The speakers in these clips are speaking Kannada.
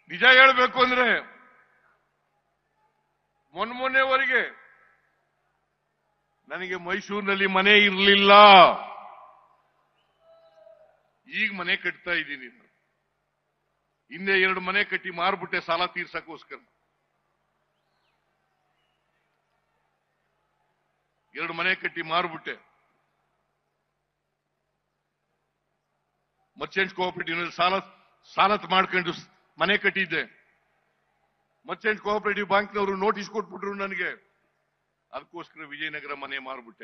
ನಿಜ ಹೇಳ್ಬೇಕು ಅಂದ್ರೆ ಮೊನ್ನೆ ಮೊನ್ನೆವರೆಗೆ ನನಗೆ ಮೈಸೂರಿನಲ್ಲಿ ಮನೆ ಇರಲಿಲ್ಲ ಈಗ ಮನೆ ಕಟ್ತಾ ಇದ್ದೀನಿ ನಾನು. ಹಿಂದೆ ಎರಡು ಮನೆ ಕಟ್ಟಿ ಮಾರ್ಬಿಟ್ಟೆ ಸಾಲ ತೀರ್ಸಕ್ಕೋಸ್ಕರ ಎರಡು ಮನೆ ಕಟ್ಟಿ ಮಾರ್ಬಿಟ್ಟೆ ಮರ್ಚೆಂಟ್ಸ್ ಕೋಆಪರೇಟಿವ್ ಸಾಲ ಸಾಲ ಮಾಡ್ಕೊಂಡು ಸ್- ಮನೆ ಕಟ್ಟಿದ್ದೆ ಮರ್ಚೆಂಟ್ ಕೋಆಪರೇಟಿವ್ ಬ್ಯಾಂಕ್ನವರು ನೋಟಿಸ್ ಕೊಟ್ಬಿಟ್ರು ನನಗೆ ಅದಕ್ಕೋಸ್ಕರ ವಿಜಯನಗರ ಮನೆ ಮಾರ್ಬಿಟ್ಟೆ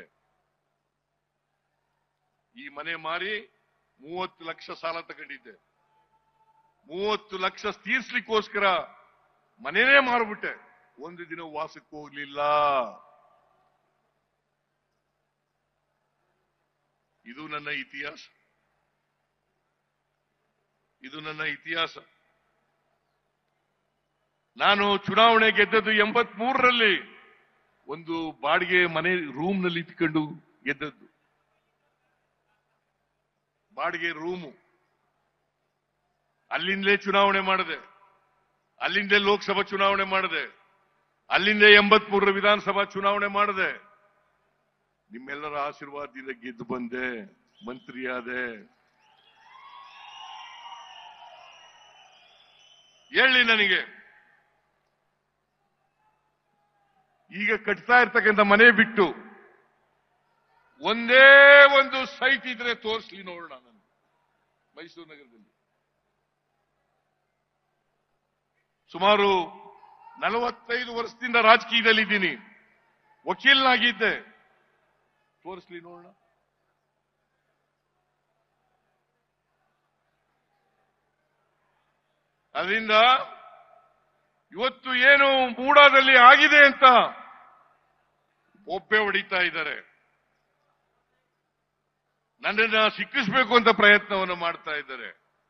ಈ ಮನೆ ಮಾರಿ ಮೂವತ್ತು ಲಕ್ಷ ಸಾಲ ತಗೊಂಡಿದ್ದೆ ಮೂವತ್ತು ಲಕ್ಷ ತೀರ್ಸ್ಲಿಕ್ಕೋಸ್ಕರ ಮನೆನೇ ಮಾರ್ಬಿಟ್ಟೆ ಒಂದು ದಿನ ವಾಸಕ್ಕೆ ಹೋಗ್ಲಿಲ್ಲ ಇದು ನನ್ನ ಇತಿಹಾಸ ಇದು ನನ್ನ ಇತಿಹಾಸ ನಾನು ಚುನಾವಣೆ ಗೆದ್ದದ್ದು ಎಂಬತ್ ಮೂರರಲ್ಲಿ ಒಂದು ಬಾಡಿಗೆ ಮನೆ ರೂಮ್ ನಲ್ಲಿ ಇಟ್ಕೊಂಡು ಗೆದ್ದದ್ದು ಬಾಡಿಗೆ ರೂಮು ಅಲ್ಲಿಂದಲೇ ಚುನಾವಣೆ ಮಾಡಿದೆ ಅಲ್ಲಿಂದಲೇ ಲೋಕಸಭಾ ಚುನಾವಣೆ ಮಾಡಿದೆ ಅಲ್ಲಿಂದ ಎಂಬತ್ ಮೂರರ ವಿಧಾನಸಭಾ ಚುನಾವಣೆ ಮಾಡಿದೆ ನಿಮ್ಮೆಲ್ಲರ ಆಶೀರ್ವಾದದಿಂದ ಗೆದ್ದು ಬಂದೆ ಮಂತ್ರಿಯಾದೆ ಹೇಳಿ ನನಗೆ ಈಗ ಕಟ್ತಾ ಇರ್ತಕ್ಕಂಥ ಮನೆ ಬಿಟ್ಟು ಒಂದೇ ಒಂದು ಸೈಟ್ ಇದ್ರೆ ತೋರಿಸ್ಲಿ ನೋಡೋಣ ನಾನು ಮೈಸೂರು ನಗರದಲ್ಲಿ ಸುಮಾರು ನಲವತ್ತೈದು ವರ್ಷದಿಂದ ರಾಜಕೀಯದಲ್ಲಿದ್ದೀನಿ ವಕೀಲನಾಗಿದ್ದೆ ತೋರಿಸ್ಲಿ ನೋಡೋಣ ಅದರಿಂದ ಇವತ್ತು ಏನು ಮೂಡಾದಲ್ಲಿ ಆಗಿದೆ ಅಂತ ಒಪ್ಪೆ ಹೊಡಿತಾ ಇದ್ದಾರೆ ನನ್ನನ್ನ ಸಿಕ್ಕಿಸ್ಬೇಕು ಅಂತ ಪ್ರಯತ್ನವನ್ನು ಮಾಡ್ತಾ ಇದ್ದಾರೆ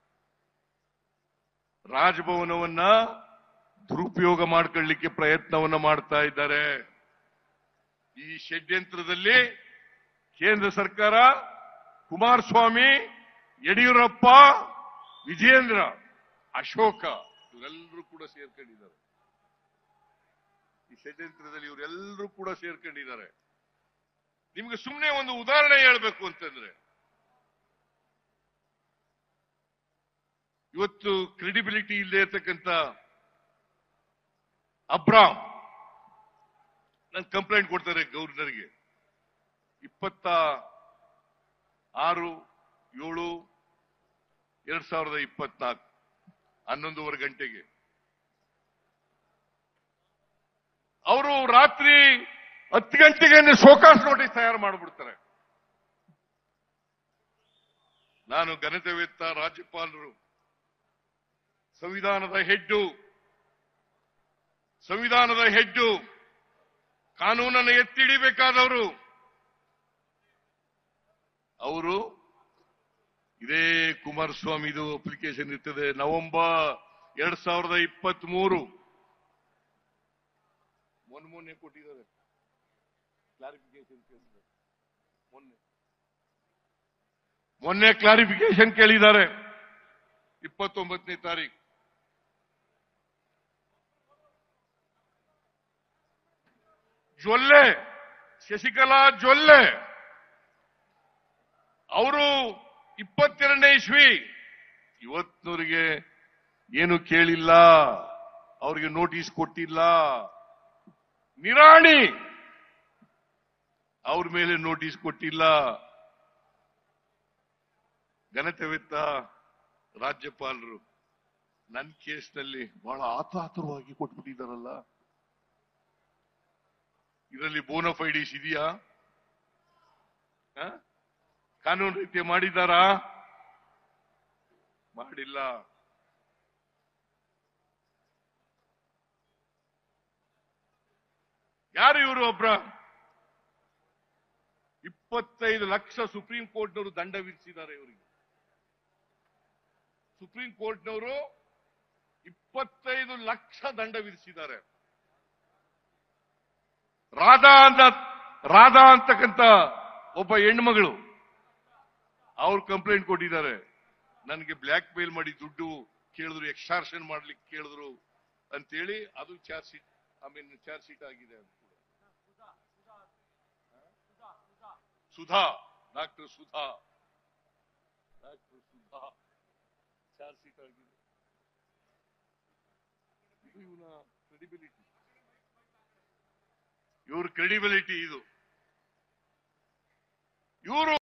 ರಾಜಭವನವನ್ನ ದುರುಪಯೋಗ ಮಾಡ್ಕೊಳ್ಳಿಕ್ಕೆ ಪ್ರಯತ್ನವನ್ನ ಮಾಡ್ತಾ ಇದ್ದಾರೆ ಈ ಷಡ್ಯಂತ್ರದಲ್ಲಿ ಕೇಂದ್ರ ಸರ್ಕಾರ ಕುಮಾರಸ್ವಾಮಿ ಯಡಿಯೂರಪ್ಪ ವಿಜಯೇಂದ್ರ ಅಶೋಕ ಇವರೆಲ್ಲರೂ ಕೂಡ ಸೇರ್ಕೊಂಡಿದ್ದಾರೆ ಈ ಷಡ್ಯಂತ್ರದಲ್ಲಿ ಇವರೆಲ್ಲರೂ ಕೂಡ ಸೇರ್ಕೊಂಡಿದ್ದಾರೆ ನಿಮ್ಗೆ ಸುಮ್ಮನೆ ಒಂದು ಉದಾಹರಣೆ ಹೇಳ್ಬೇಕು ಅಂತಂದ್ರೆ ಇವತ್ತು ಕ್ರೆಡಿಬಿಲಿಟಿ ಇಲ್ಲದೆ ಇರ್ತಕ್ಕಂಥ ಅಬ್ರಾಮ್ ನನ್ ಕಂಪ್ಲೇಂಟ್ ಕೊಡ್ತಾರೆ ಗವರ್ನರ್ಗೆ ಇಪ್ಪತ್ತ ಆರು ಏಳು ಎರಡ್ ಸಾವಿರದ ಇಪ್ಪತ್ನಾಲ್ಕು ಹನ್ನೊಂದೂವರೆ ಗಂಟೆಗೆ ಅವರು ರಾತ್ರಿ ಹತ್ತು ಗಂಟೆಗೆ ಶೋಕಾಸ್ ನೋಟಿಸ್ ತಯಾರು ಮಾಡಿಬಿಡ್ತಾರೆ ನಾನು ಘನತೆವೆತ್ತ ರಾಜ್ಯಪಾಲರು ಸಂವಿಧಾನದ ಹೆಡ್ಡು ಸಂವಿಧಾನದ ಹೆಡ್ಡು ಕಾನೂನನ್ನು ಎತ್ತಿಡಿಬೇಕಾದವರು ಅವರು ಇದೇ ಕುಮಾರಸ್ವಾಮಿದು ಅಪ್ಲಿಕೇಶನ್ ಇರ್ತದೆ ನವೆಂಬರ್ ಎರಡ್ ಸಾವಿರದ ಇಪ್ಪತ್ತ್ ಮೂರು ಮೊನ್ನೆ ಮೊನ್ನೆ ಕೊಟ್ಟಿದ್ದಾರೆ ಕ್ಲಾರಿಫಿಕೇಶನ್ ಮೊನ್ನೆ ಮೊನ್ನೆ ಕ್ಲಾರಿಫಿಕೇಶನ್ ಕೇಳಿದ್ದಾರೆ ಇಪ್ಪತ್ತೊಂಬತ್ತನೇ ತಾರೀಕು ಜೊಲ್ಲೆ ಶಶಿಕಲಾ ಜೊಲ್ಲೆ ಅವರು ಇಪ್ಪತ್ತೆರಡನೇ ಇಸ್ವಿ ಇವತ್ತಿನವರಿಗೆ ಏನು ಕೇಳಿಲ್ಲ ಅವರಿಗೆ ನೋಟಿಸ್ ಕೊಟ್ಟಿಲ್ಲ ನಿರಾಣಿ ಅವ್ರ ಮೇಲೆ ನೋಟಿಸ್ ಕೊಟ್ಟಿಲ್ಲ ಘನತೆವೆತ್ತ ರಾಜ್ಯಪಾಲರು ನನ್ನ ಕೇಸ್ನಲ್ಲಿ ಬಹಳ ಆತಾತುರವಾಗಿ ಕೊಟ್ಬಿಟ್ಟಿದ್ದಾರಲ್ಲ ಇದರಲ್ಲಿ ಬೋನಫೈಡಿಸ್ ಇದೆಯಾ ಆ? ಕಾನೂನು ರೀತಿ ಮಾಡಿದ್ದಾರಾ ಮಾಡಿಲ್ಲ ಯಾರು ಇವರು ಒಬ್ರ ಇಪ್ಪತ್ತೈದು ಲಕ್ಷ ಸುಪ್ರೀಂ ಕೋರ್ಟ್ನವರು ದಂಡ ವಿಧಿಸಿದ್ದಾರೆ ಇವರಿಗೆ ಸುಪ್ರೀಂ ಕೋರ್ಟ್ನವರು ಇಪ್ಪತ್ತೈದು ಲಕ್ಷ ದಂಡ ವಿಧಿಸಿದ್ದಾರೆ ರಾಧಾ ಅಂತ ರಾಧಾ ಅಂತಕ್ಕಂತ ಒಬ್ಬ ಹೆಣ್ಮಗಳು ಅವ್ರು ಕಂಪ್ಲೇಂಟ್ ಕೊಟ್ಟಿದ್ದಾರೆ ನನಗೆ ಬ್ಲ್ಯಾಕ್ ಮೇಲ್ ಮಾಡಿ ದುಡ್ಡು ಕೇಳಿದ್ರು ಎಕ್ಸ್ಟಾರ್ಷನ್ ಮಾಡ್ಲಿಕ್ಕೆ ಕೇಳಿದ್ರು ಅಂತೇಳಿ ಅದು charge sheet I mean charge sheet ಆಗಿದೆ ಅದು ಕೂಡ Sudha doctor Sudha doctor Sudha charge sheet ಆಗಿದೆ ಇದು ಇವನ ಕ್ರೆಡಿಬಿಲಿಟಿ ಇವ್ರ ಕ್ರೆಡಿಬಿಲಿಟಿ ಇದು ಇವರು